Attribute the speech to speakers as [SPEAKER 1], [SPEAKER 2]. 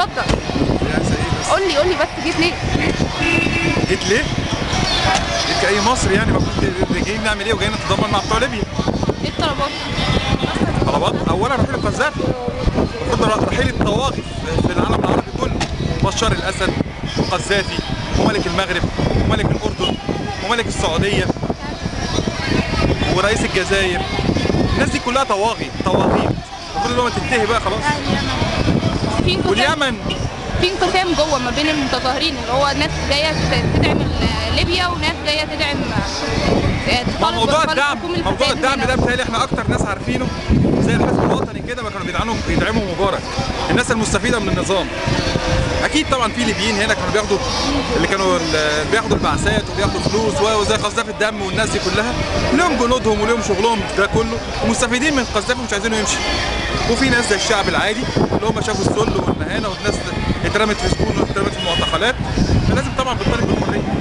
[SPEAKER 1] اتفضل
[SPEAKER 2] عايزه ايه بس
[SPEAKER 1] قول لي قول لي بس جيت ليه
[SPEAKER 2] جيت ليه؟ جيت كأي مصري يعني المفروض جايين نعمل ايه وجايين نتضامن مع بتوع ليبيا
[SPEAKER 1] ايه الطلبات
[SPEAKER 2] طلبات اولا رحيل القذافي المفروض رحيل الطواغي في العالم العربي كله بشار الاسد والقذافي وملك المغرب وملك الاردن وملك السعوديه ورئيس الجزائر الناس دي كلها طواغي طواغيت المفروض ان هو تنتهي بقى خلاص
[SPEAKER 1] في انقسام
[SPEAKER 2] واليمن
[SPEAKER 1] في انقسام جوه ما بين المتظاهرين اللي هو ناس جايه تدعم ال- ليبيا وناس جايه تدعم آه،
[SPEAKER 2] ما
[SPEAKER 1] تطالب
[SPEAKER 2] موضوع
[SPEAKER 1] بإقالة
[SPEAKER 2] الدعم
[SPEAKER 1] حكومة
[SPEAKER 2] موضوع
[SPEAKER 1] الفساد
[SPEAKER 2] الدعم
[SPEAKER 1] هنا.
[SPEAKER 2] ده بتهيألي احنا اكتر ناس عارفينه زي الحزب الوطني كده ما كانوا بيدعموا بيدعموا مبارك الناس المستفيده من النظام اكيد طبعا في ليبيين هنا كانوا بياخدوا اللي كانوا ال- بياخدوا البعثات وبياخدوا فلوس وزي قذافي الدم والناس دي كلها لهم جنودهم ولهم شغلهم ده كله ومستفيدين من قذافي مش عايزينه يمشي وفي ناس زي الشعب العادي اللي هم شافوا الذل والمهانه والناس اترمت في سجون واترمت في معتقلات فلازم طبعا بتطالب بالحريه